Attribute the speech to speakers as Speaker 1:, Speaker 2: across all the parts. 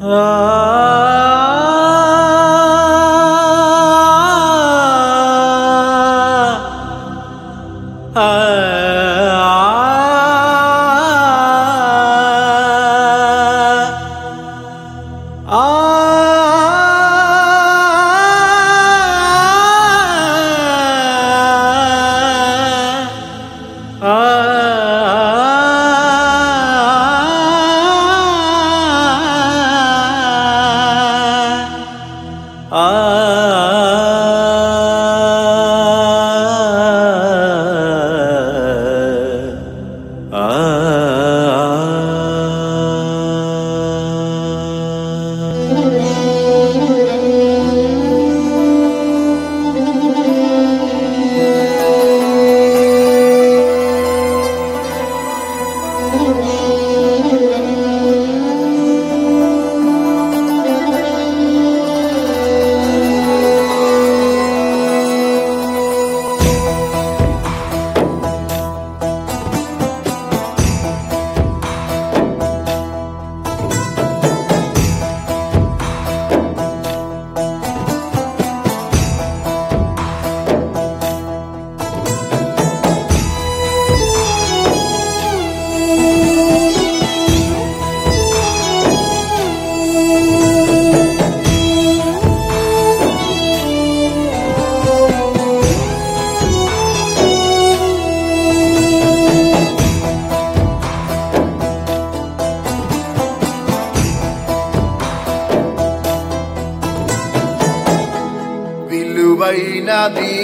Speaker 1: విలువైనది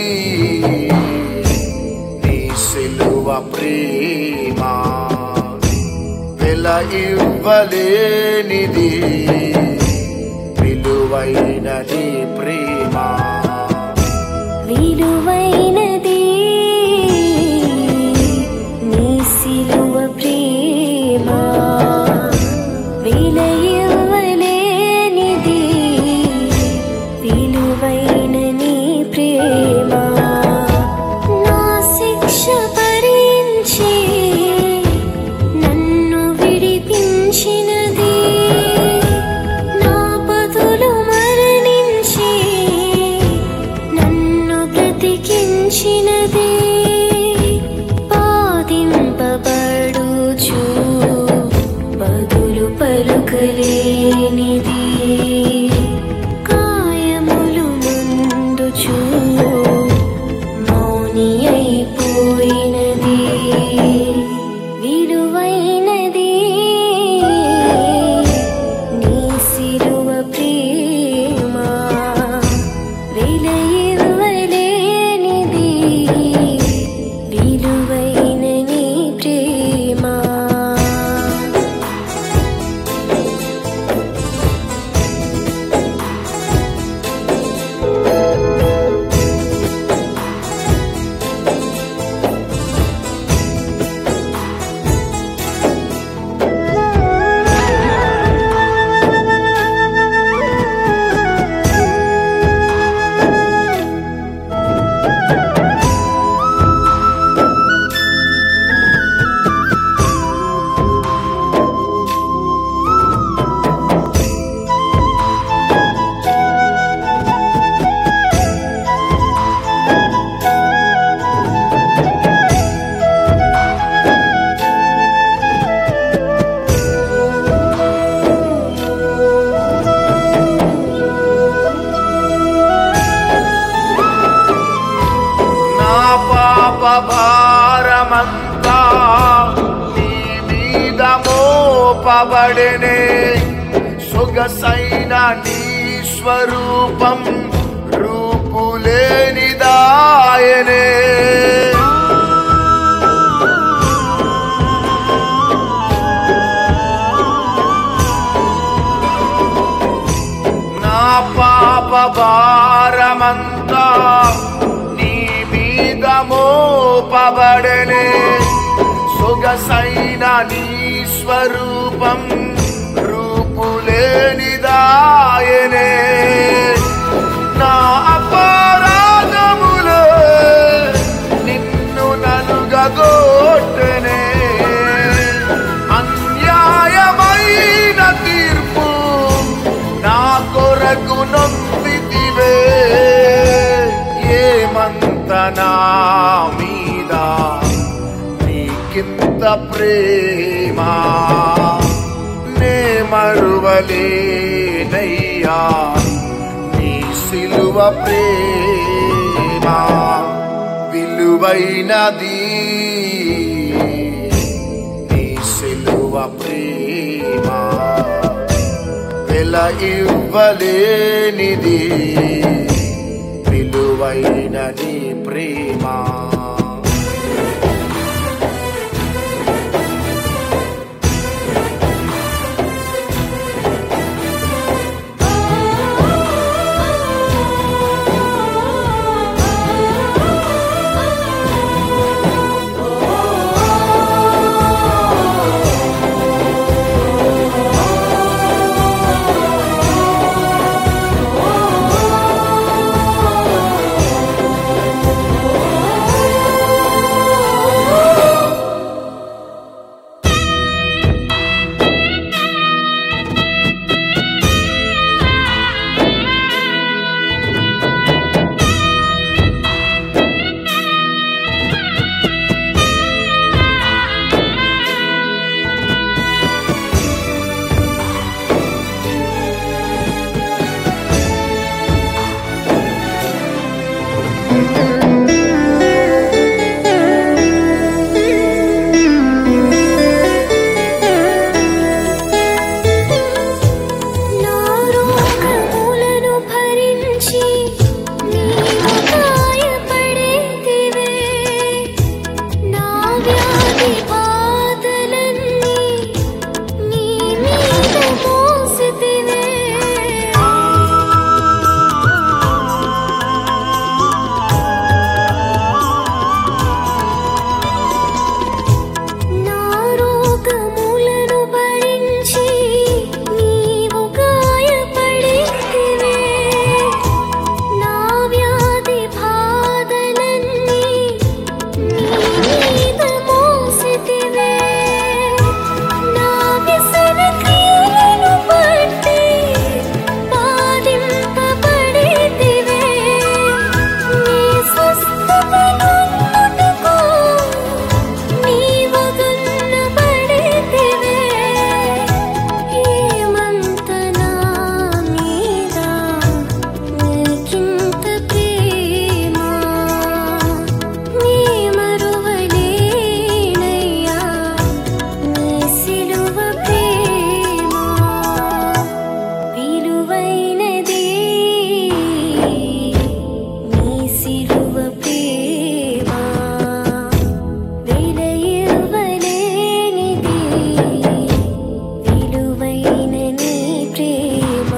Speaker 1: నీ సిలువ ప్రేమ వెల ఇవ్వలేనిది విలువైన నీ ప్రేమ
Speaker 2: విలువైనది నీ సిలువ ప్రేమ విలయవలేనిది విలువైన నీ ప్రేమ నా శిక్ష భరించి నన్ను విడిపించినది నా బదులు మరణించి నన్ను బ్రతికించినది బాధింపబడుచు బదులు పలుకలేనిది కాయములు ముందుచు మౌని అయిపోయినది విలువైనది నీ సిలువ ప్రేమ విలయివ్వలేనిది విలువైన నీ ప్రేమ
Speaker 1: నా పాప భారమంతా నీ మీద మోపబడనే సొగసైన నీ స్వరూపం రూపులేనిదాయనే నా పాప భారమంతా నీ మీద మోపబడనే సొగసైన నీ స్వరూపం రూపులేనిదాయనే నా అపరాధములో నిన్ను నలుగగొట్టనే అన్యాయమైన తీర్పు నా మీద నీకింత ప్రేమ నే మరువలేనయ్యా నీ సిలువ ప్రేమ విలువైనది నీ సిలువ ప్రేమ వెల ఇవ్వలేనిది విలువైన నీ ప్రేమ
Speaker 2: నా రోగములను భరించి నీవు గాయపడేతివే నా వ్యాధి బాధలన్నీ నీ మీద మోసితివే నా రోగములను భరించి నీవు గాయపడేతివే నా వ్యాధి బాధలన్నీ నీ మీద మోసితివే నా వ్యసన క్రియలను బట్టి బాధింపబడేతివే నీ స్వస్థత నొందుటకు నీవు దున్నబడేతివే ఏమంత నా మీద నీకింత ప్రేమ నీ మరువలేనయ్యా నీ సిలువ ప్రేమ విలువైనది నీ సిలువ ప్రేమ వెలయివ్వలేనిది విలువైన నీ ప్రేమ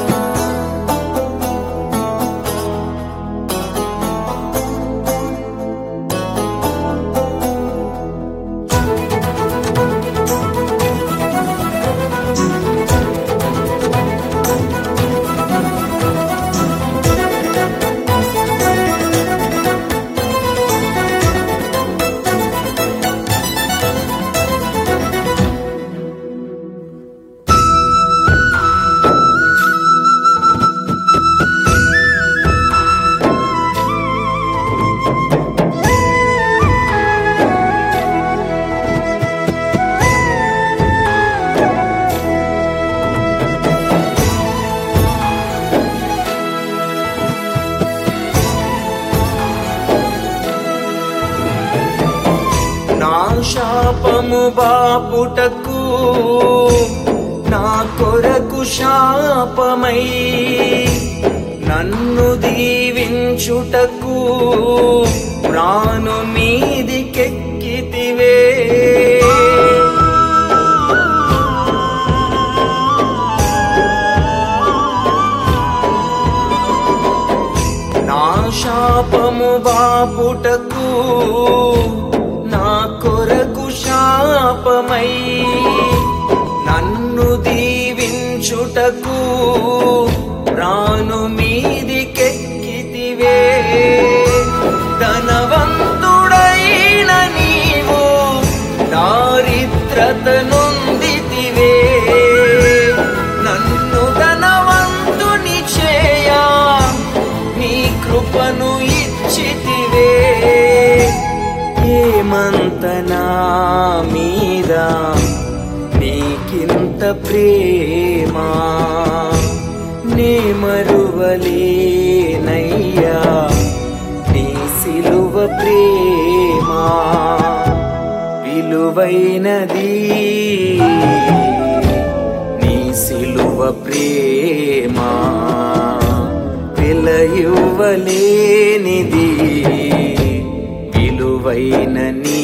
Speaker 3: నా శాపము బాపుటకు నా కొరకు శాపమై నన్ను దీవించుటకు ప్రాణు మీదికెక్కితివే నా శాపము బాపుటకు నా కొరకు శాపమై నన్ను దీవించుటకు రాను మీదికెక్కితివే ధనవంతుడైన నీవు దారిద్రత నొందితివే నన్ను ధనవంతుని చేయా నీ కృపను ఇచ్చితివే ప్రేమ నే మరువలేనయ్యా నీ సిలువ ప్రేమ విలువైనది నీ సిలువ ప్రేమ విలయువలేనిది విలువైన నీ